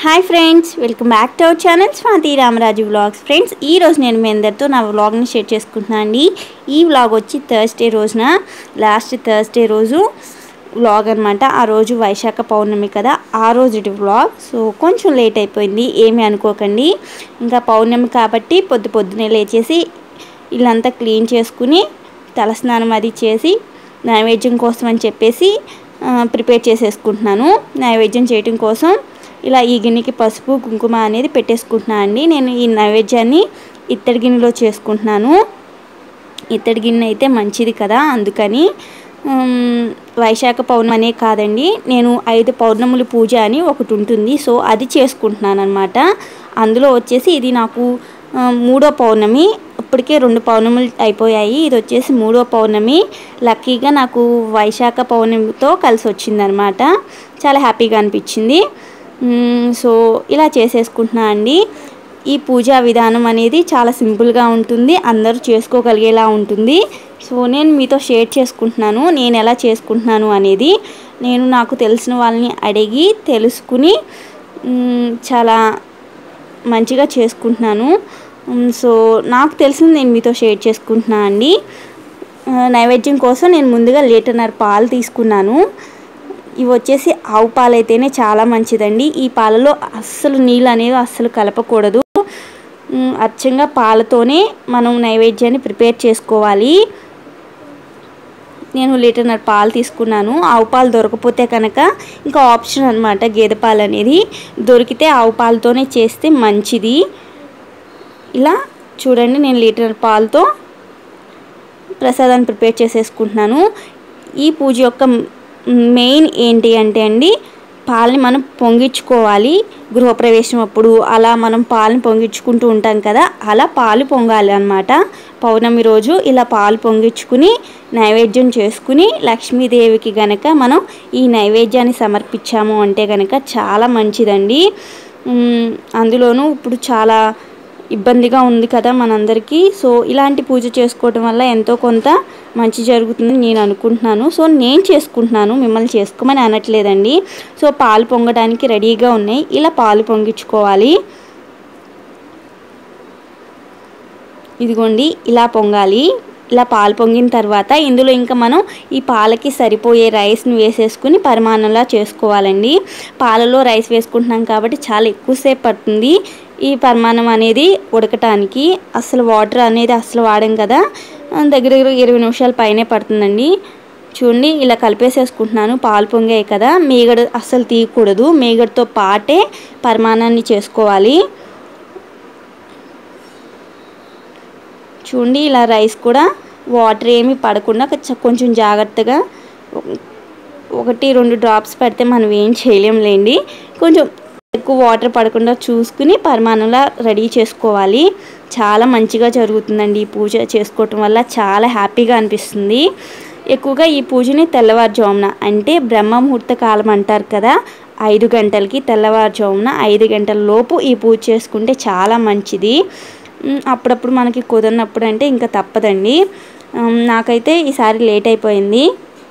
hi friends welcome back to our channel Swathi Ramaraju vlogs friends ఈ రోజు నేను మీ అందరితో నా వ్లాగ్ని షేర్ చేసుకుంటున్నాను అండి ఈ వ్లాగ్ వచ్చి థర్స్డే రోజున లాస్ట్ థర్స్డే రోజు వ్లాగ్ అనమాట ఆ రోజు వైశాఖ పౌర్ణమి కదా ఆ రోజు వ్లాగ్ సో కొంచెం లేట్ అయిపోయింది ఏమీ అనుకోకండి ఇంకా పౌర్ణమి కాబట్టి పొద్దు పొద్దునే లేచేసి ఇల్లంతా క్లీన్ చేసుకుని తలస్నానం అది చేసి నైవేద్యం కోసం అని చెప్పేసి ఆ, ప్రిపేర్ చేసేసుకుంటున్నాను నైవేద్యం చేయటం కోసం ఇలా ఈ గిన్నెకి పసుపు కుంకుమ అనేది పెట్టేసుకుంటున్నాను అండి నేను ఈ నైవేద్యాన్ని ఇత్తడి గిన్నెలో చేసుకుంటున్నాను ఇత్తడి గిన్నె అయితే మంచిది కదా అందుకని ఉమ్, వైశాఖ పౌర్ణమి అనే కాదండి నేను ఐదు పౌర్ణములు పూజ అని ఒకటి ఉంటుంది సో అది చేసుకుంటున్నాను అనమాట అందులో వచ్చేసి ఇది నాకు ఆ, మూడో పౌర్ణమి ఇప్పటికే రెండు పౌర్ణములు అయిపోయాయి ఇది వచ్చేసి మూడో పౌర్ణమి లక్కీగా నాకు వైశాఖ పౌర్ణమితో కలిసి వచ్చిందనమాట చాలా హ్యాపీగా అనిపించింది మ్మ్, సో ఇలా చేసేసుకుంటున్నా అండి ఈ పూజా విధానం అనేది చాలా సింపుల్గా ఉంటుంది అందరూ చేసుకోగలిగేలా ఉంటుంది సో నేను మీతో షేర్ చేసుకుంటున్నాను నేను ఎలా చేసుకుంటున్నాను అనేది నేను నాకు తెలిసిన వాళ్ళని అడిగి తెలుసుకుని మ్మ్, చాలా మంచిగా చేసుకుంటున్నాను మ్, సో నాకు తెలిసింది నేను మీతో షేర్ చేసుకుంటున్నాను అండి ఆ, నైవేద్యం కోసం నేను ముందుగా లీటర్నర పాలు తీసుకున్నాను ఇవి వచ్చేసి ఆవు పాలు అయితేనే చాలా మంచిదండి ఈ పాలలో అస్సలు నీళ్ళు అనేవి అస్సలు కలపకూడదు మ్, అచ్చంగా పాలతోనే మనం నైవేద్యాన్ని ప్రిపేర్ చేసుకోవాలి నేను లీటర్నర పాలు తీసుకున్నాను ఆవు పాలు దొరకపోతే కనుక ఇంకా ఆప్షన్ అనమాట గేదె పాలు అనేది దొరికితే ఆవు పాలతోనే చేస్తే మంచిది ఇలా చూడండి నేను లీటర్ పాలతో ప్రసాదాన్ని ప్రిపేర్ చేసేసుకుంటున్నాను ఈ పూజ యొక్క మెయిన్ ఏంటి అంటే అండి పాలని మనం పొంగించుకోవాలి గృహప్రవేశం అప్పుడు అలా మనం పాలను పొంగించుకుంటూ ఉంటాం కదా అలా పాలు పొంగాలి అన్నమాట పౌర్ణమి రోజు ఇలా పాలు పొంగించుకుని నైవేద్యం చేసుకుని లక్ష్మీదేవికి గనక మనం ఈ నైవేద్యాన్ని సమర్పించాము అంటే గనక చాలా మంచిదండి ఉమ్, అందులోనూ ఇప్పుడు చాలా ఇబ్బందిగా ఉంది కదా మనందరికీ సో ఇలాంటి పూజ చేసుకోవటం వల్ల ఎంతో కొంత మంచి జరుగుతుందని నేను అనుకుంటున్నాను సో నేను చేసుకుంటున్నాను మిమ్మల్ని చేసుకోమని అనట్లేదండి సో పాలు పొంగడానికి రెడీగా ఉన్నాయి ఇలా పాలు పొంగించుకోవాలి ఇదిగోండి ఇలా పొంగాలి ఇలా పాలు పొంగిన తర్వాత ఇందులో ఇంకా మనం ఈ పాలకి సరిపోయే రైస్ని వేసేసుకుని పరిమాణంలా చేసుకోవాలండి పాలలో రైస్ వేసుకుంటున్నాం కాబట్టి చాలా ఎక్కువసేపు పడుతుంది ఈ పరిమాణం అనేది ఉడకటానికి అసలు వాటర్ అనేది అసలు వాడం కదా ఆ, దగ్గర దగ్గర ఇరవై నిమిషాల పైనే పడుతుందండి చూడండి ఇలా కలిపేసేసుకుంటున్నాను పాలు పొంగాయి కదా మీగడ అస్సలు తీయకూడదు మీగడతో పాటే పరిమాణాన్ని చేసుకోవాలి చూడండి ఇలా రైస్ కూడా వాటర్ ఏమీ పడకుండా కొంచెం- కొంచెం జాగ్రత్తగా ఒకటి రెండు డ్రాప్స్ పెడితే మనం ఏం చేయలేంలేండి కొంచెం ఎక్కువ వాటర్ పడకుండా చూసుకుని పరిమాణంలా రెడీ చేసుకోవాలి చాలా మంచిగా జరుగుతుందండి ఈ పూజ చేసుకోవటం వల్ల చాలా హ్యాపీగా అనిపిస్తుంది ఎక్కువగా ఈ పూజని తెల్లవారుజామున అంటే బ్రహ్మ ముహూర్త కాలం అంటారు కదా ఐదు గంటలకి తెల్లవారుజామున ఐదు గంటల లోపు ఈ పూజ చేసుకుంటే చాలా మంచిది ఉమ్, అప్పుడప్పుడు మనకి కుదరినప్పుడు అంటే ఇంకా తప్పదండి ఉమ్, నాకైతే ఈసారి లేట్ అయిపోయింది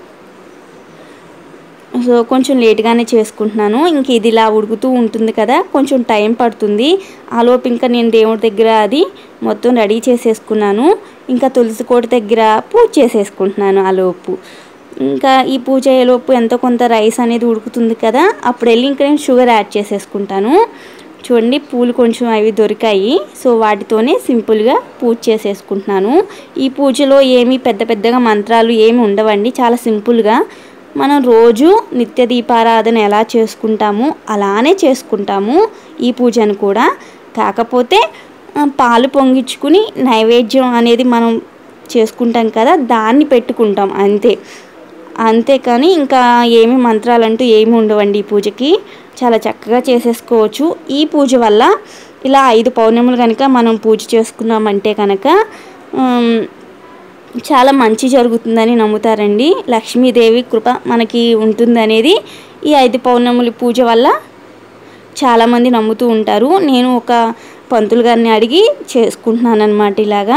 సో కొంచెం లేట్గానే చేసుకుంటున్నాను ఇంక ఇది ఇలా ఉడుకుతూ ఉంటుంది కదా కొంచెం టైం పడుతుంది ఆలోపు ఇంకా నేను దేవుడి దగ్గర అది మొత్తం రెడీ చేసేసుకున్నాను ఇంకా తులసి కోట దగ్గర పూజ చేసేసుకుంటున్నాను ఆలోపు ఇంకా ఈ పూజ అయ్యేలోపు ఎంతో కొంత రైస్ అనేది ఉడుకుతుంది కదా అప్పుడు వెళ్ళి ఇంకా నేను షుగర్ యాడ్ చేసేసుకుంటాను చూడండి పూలు కొంచెం అవి దొరికాయి సో వాటితోనే సింపుల్గా పూజ చేసేసుకుంటున్నాను ఈ పూజలో ఏమీ పెద్ద పెద్దగా మంత్రాలు ఏమి ఉండవండి చాలా సింపుల్గా మనం రోజు నిత్య దీపారాధన ఎలా చేసుకుంటామో అలానే చేసుకుంటాము ఈ పూజను కూడా కాకపోతే ఆ, పాలు పొంగించుకుని నైవేద్యం అనేది మనం చేసుకుంటాం కదా దాన్ని పెట్టుకుంటాం అంతే అంతేకాని ఇంకా ఏమి మంత్రాలు అంటూ ఏమి ఉండవండి ఈ పూజకి చాలా చక్కగా చేసేసుకోవచ్చు ఈ పూజ వల్ల ఇలా ఐదు పౌర్ణములు కనుక మనం పూజ చేసుకున్నామంటే కనుక ఉమ్, చాలా మంచి జరుగుతుందని నమ్ముతారండి లక్ష్మీదేవి కృప మనకి ఉంటుందనేది ఈ ఐదు పౌర్ణముల పూజ వల్ల చాలామంది నమ్ముతూ ఉంటారు నేను ఒక పంతులు గారిని అడిగి చేసుకుంటున్నాను అనమాట ఇలాగా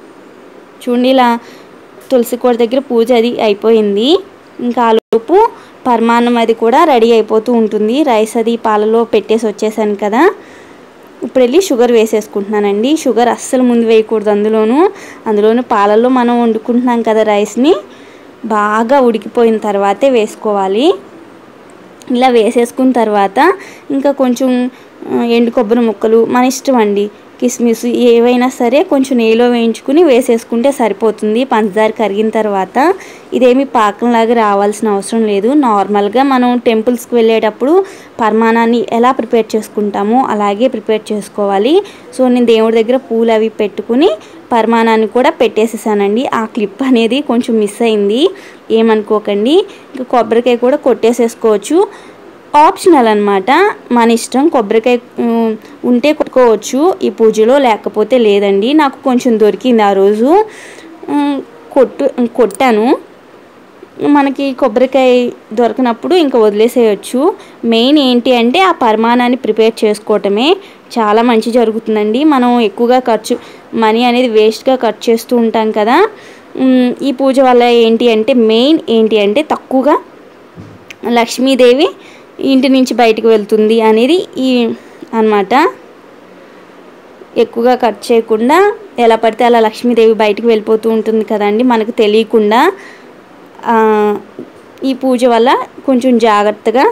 చూడండి ఇలా తులసి కోట దగ్గర పూజ అది అయిపోయింది ఇంకా ఆ లోపు పరమాన్నం అది కూడా రెడీ అయిపోతూ ఉంటుంది రైస్ అది పాలలో పెట్టేసి వచ్చేసాను కదా ఇప్పుడు వెళ్ళి షుగర్ వేసేసుకుంటున్నానండి షుగర్ అస్సలు ముందు వేయకూడదు అందులోను అందులోను పాలల్లో మనం వండుకుంటున్నాం కదా రైస్ని బాగా ఉడికిపోయిన తర్వాతే వేసుకోవాలి ఇలా వేసేసుకున్న తర్వాత ఇంకా కొంచెం ఆ, ఎండు కొబ్బరి ముక్కలు మన ఇష్టం అండి కిస్మిస్ ఏవైనా సరే కొంచెం నెయ్యిలో వేయించుకుని వేసేసుకుంటే సరిపోతుంది పంచదార కరిగిన తర్వాత ఇదేమి పాకంలాగా రావాల్సిన అవసరం లేదు నార్మల్గా మనం టెంపుల్స్కి వెళ్ళేటప్పుడు పరమాణాన్ని ఎలా ప్రిపేర్ చేసుకుంటామో అలాగే ప్రిపేర్ చేసుకోవాలి సో నేను దేవుడి దగ్గర పూలు అవి పెట్టుకుని పరమాణాన్ని కూడా పెట్టేసేసానండి ఆ క్లిప్ అనేది కొంచెం మిస్ అయింది ఏమనుకోకండి ఇంకా కొబ్బరికాయ కూడా కొట్టేసేసుకోవచ్చు ఆప్షనల్ అనమాట మన ఇష్టం కొబ్బరికాయ ఉమ్, ఉంటే కొట్టుకోవచ్చు ఈ పూజలో లేకపోతే లేదండి నాకు కొంచెం దొరికింది ఆ రోజు ఉమ్, కొట్టు కొట్టాను మనకి కొబ్బరికాయ దొరకనప్పుడు ఇంకా వదిలేసేయచ్చు మెయిన్ ఏంటి అంటే ఆ పరిమాణాన్ని ప్రిపేర్ చేసుకోవటమే చాలా మంచి జరుగుతుందండి మనం ఎక్కువగా ఖర్చు మనీ అనేది వేస్ట్గా ఖర్చు చేస్తూ ఉంటాం కదా ఉమ్, ఈ పూజ వల్ల ఏంటి అంటే మెయిన్ ఏంటి అంటే తక్కువగా లక్ష్మీదేవి ఇంటి నుంచి బయటకు వెళ్తుంది అనేది ఈ అన్నమాట ఎక్కువగా ఖర్చు చేయకుండా ఎలా పడితే అలా లక్ష్మీదేవి బయటకు వెళ్ళిపోతూ ఉంటుంది కదండి మనకు తెలియకుండా ఆ, ఈ పూజ వల్ల కొంచెం జాగ్రత్తగా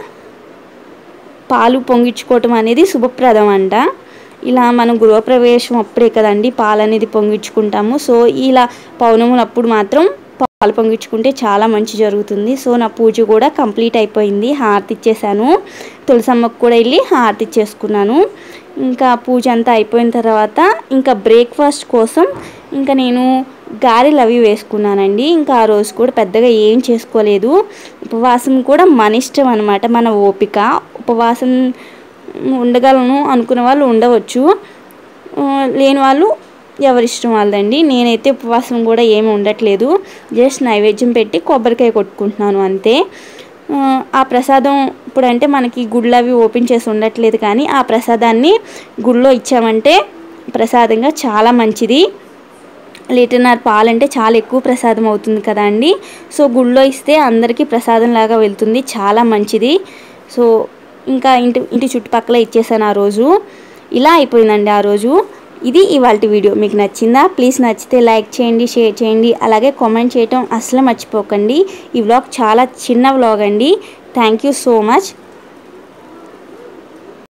పాలు పొంగించుకోవటం అనేది శుభప్రదం అంట ఇలా మనం గృహప్రవేశం అప్పుడే కదండి పాలు అనేది పొంగించుకుంటాము సో ఇలా పౌర్ణములు అప్పుడు మాత్రం పాలు పొంగించుకుంటే చాలా మంచి జరుగుతుంది సో నా పూజ కూడా కంప్లీట్ అయిపోయింది హారతి ఇచ్చేసాను తులసమ్మకు కూడా వెళ్ళి హారతి ఇచ్చేసుకున్నాను ఇంకా పూజ అంతా అయిపోయిన తర్వాత ఇంకా బ్రేక్ఫాస్ట్ కోసం ఇంకా నేను గారెలు అవి వేసుకున్నానండి ఇంకా ఆ రోజు కూడా పెద్దగా ఏం చేసుకోలేదు ఉపవాసం కూడా మన ఇష్టం అనమాట మన ఓపిక ఉపవాసం ఉండగలను అనుకునే వాళ్ళు ఉండవచ్చు ఆ, లేని వాళ్ళు ఎవరిష్టం వాళ్ళదండి నేనైతే ఉపవాసం కూడా ఏమి ఉండట్లేదు జస్ట్ నైవేద్యం పెట్టి కొబ్బరికాయ కొట్టుకుంటున్నాను అంతే ఆ, ఆ ప్రసాదం ఇప్పుడంటే మనకి గుళ్ళు అవి ఓపెన్ చేసి ఉండట్లేదు కానీ ఆ ప్రసాదాన్ని గుళ్ళో ఇచ్చామంటే ప్రసాదంగా చాలా మంచిది లీటర్నర్ పాలంటే చాలా ఎక్కువ ప్రసాదం అవుతుంది కదా అండి సో గుళ్ళో ఇస్తే అందరికీ ప్రసాదం లాగా వెళ్తుంది చాలా మంచిది సో ఇంకా ఇంటి ఇంటి చుట్టుపక్కల ఇచ్చేసాను ఆ రోజు ఇలా అయిపోయిందండి ఆ రోజు ఇది ఇవాళ వీడియో మీకు నచ్చిందా ప్లీజ్ నచ్చితే లైక్ చేయండి షేర్ చేయండి అలాగే కామెంట్ చేయటం అసలు మర్చిపోకండి ఈ వ్లాగ్ చాలా చిన్న వ్లాగ్ అండి థ్యాంక్ యూ సో మచ్